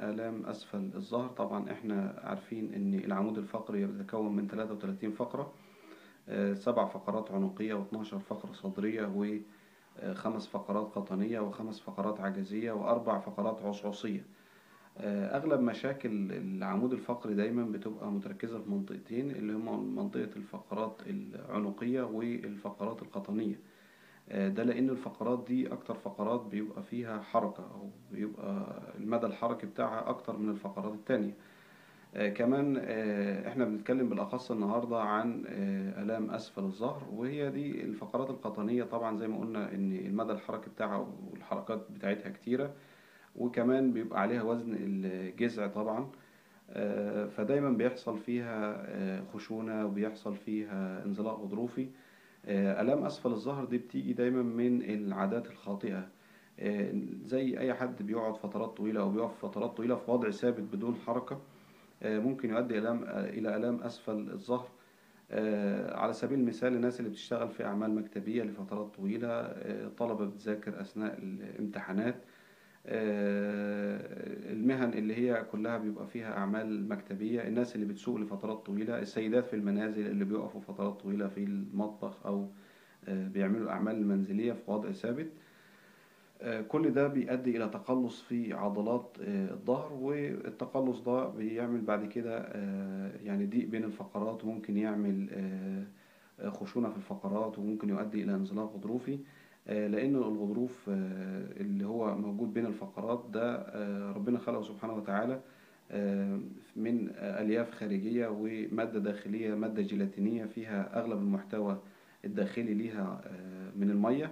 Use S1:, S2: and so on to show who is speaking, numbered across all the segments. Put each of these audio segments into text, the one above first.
S1: آلام أسفل الظهر طبعا احنا عارفين ان العمود الفقري يتكون من 33 فقرة آه، سبع فقرات عنقية و12 فقرة صدرية وخمس فقرات قطنية وخمس فقرات عجزية وأربع فقرات عصعصية آه، أغلب مشاكل العمود الفقري دايما بتبقى متركزة في منطقتين اللي هما منطقة الفقرات العنقية والفقرات القطنية آه، ده لأن الفقرات دي أكتر فقرات بيبقى فيها حركة أو بيبقى المدى الحركي بتاعها أكتر من الفقرات التانية آه، كمان آه، احنا بنتكلم بالأخص النهاردة عن آه، آلام أسفل الظهر وهي دي الفقرات القطنية طبعا زي ما قلنا إن المدى الحركي بتاعها والحركات بتاعتها كتيرة وكمان بيبقى عليها وزن الجذع طبعا آه، فدايما بيحصل فيها آه، خشونة وبيحصل فيها انزلاق غضروفي آه، آلام أسفل الظهر دي بتيجي دايما من العادات الخاطئة آه، زي أي حد بيقعد فترات طويلة أو بيقف فترات طويلة في وضع ثابت بدون حركة آه، ممكن يؤدي إلى إلى آلام أسفل الظهر آه، على سبيل المثال الناس اللي بتشتغل في أعمال مكتبية لفترات طويلة آه، طلبة بتذاكر أثناء الامتحانات آه، المهن اللي هي كلها بيبقى فيها أعمال مكتبية الناس اللي بتسوق لفترات طويلة السيدات في المنازل اللي بيقفوا فترات طويلة في المطبخ أو آه، بيعملوا الأعمال المنزلية في وضع ثابت آه، كل ده بيؤدي إلى تقلص في عضلات آه، الظهر والتقلص ده بيعمل بعد كده آه، يعني ضيق بين الفقرات وممكن يعمل آه، آه، خشونة في الفقرات وممكن يؤدي إلى انزلاق غضروفي آه، لأن الغضروف آه، اللي هو موجود بين الفقرات ده آه، ربنا خلقه سبحانه وتعالى آه، من ألياف خارجية ومادة داخلية مادة جيلاتينية فيها أغلب المحتوى الداخلي ليها آه، من المية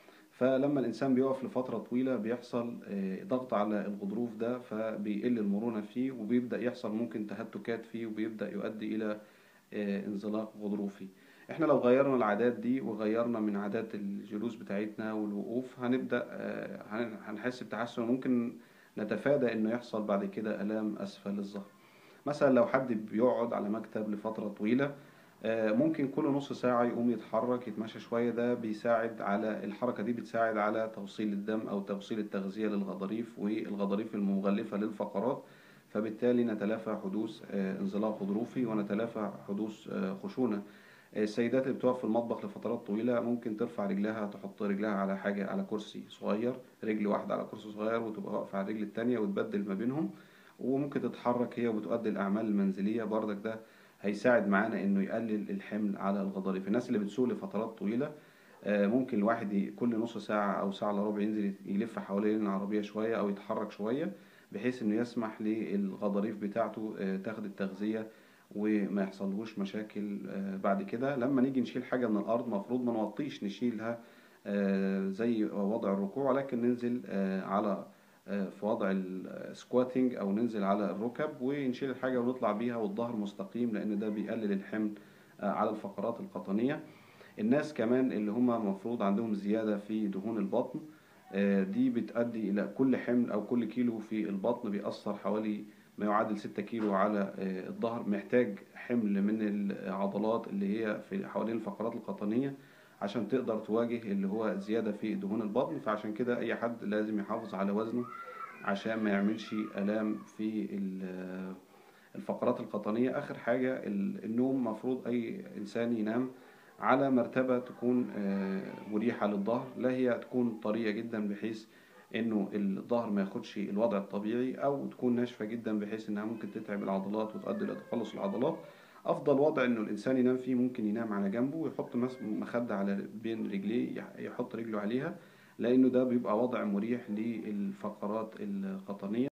S1: فلما الإنسان بيقف لفترة طويلة بيحصل آه، ضغط على الغضروف ده فبيقل المرونة فيه وبيبدأ يحصل ممكن تهتكات فيه وبيبدأ يؤدي إلى آه، انزلاق غضروفي احنا لو غيرنا العادات دي وغيرنا من عادات الجلوس بتاعتنا والوقوف هنبدأ آه، هن- هنحس بتحسن وممكن نتفادى انه يحصل بعد كده آلام أسفل الظهر مثلا لو حد بيقعد على مكتب لفترة طويلة آه، ممكن كل نص ساعة يقوم يتحرك يتمشى شوية ده بيساعد على الحركة دي بتساعد على توصيل الدم أو توصيل التغذية للغضاريف والغضاريف المغلفة للفقرات فبالتالي نتلافى حدوث آه، انزلاق غضروفي ونتلافى حدوث آه، خشونة السيدات اللي بتقف في المطبخ لفترات طويلة ممكن ترفع رجلها تحط رجلها على حاجة على كرسي صغير رجل واحدة على كرسي صغير وتبقى واقفة على الرجل التانية وتبدل ما بينهم وممكن تتحرك هي وبتؤدي الأعمال المنزلية بردك ده هيساعد معانا إنه يقلل الحمل على الغضاريف الناس اللي بتسوق لفترات طويلة آه، ممكن الواحد ي- كل نص ساعة أو ساعة إلا ربع ينزل يلف حوالين العربية شوية أو يتحرك شوية بحيث إنه يسمح للغضاريف بتاعته آه، تاخد التغذية وما يحصلهوش مشاكل آه، بعد كده لما نيجي نشيل حاجة من الأرض مفروض ما نوطيش نشيلها آه، زي وضع الركوع ولكن ننزل آه، على آه، في وضع السكواتنج أو ننزل على الركب ونشيل الحاجة ونطلع بيها والظهر مستقيم لأن ده بيقلل الحمل آه، على الفقرات القطنية الناس كمان اللي هم مفروض عندهم زيادة في دهون البطن آه، دي بتؤدي إلى كل حمل أو كل كيلو في البطن بيأثر حوالي ما يعادل 6 كيلو على آه، الظهر محتاج حمل من العضلات اللي هي في حوالين الفقرات القطنية عشان تقدر تواجه اللي هو زيادة في دهون البطن فعشان كده أي حد لازم يحافظ على وزنه عشان ما يعملش آلام في ال- الفقرات القطنية آخر حاجة ال- النوم مفروض أي إنسان ينام على مرتبة تكون آه، مريحة للظهر لا هي تكون طرية جدا بحيث انه الظهر ما ياخدش الوضع الطبيعي او تكون ناشفة جدا بحيث انها ممكن تتعب العضلات وتؤدي الى تقلص العضلات افضل وضع انه الانسان ينام فيه ممكن ينام على جنبه ويحط مس- مخدة على بين رجليه يح- يحط رجله عليها لانه ده بيبقى وضع مريح للفقرات القطنية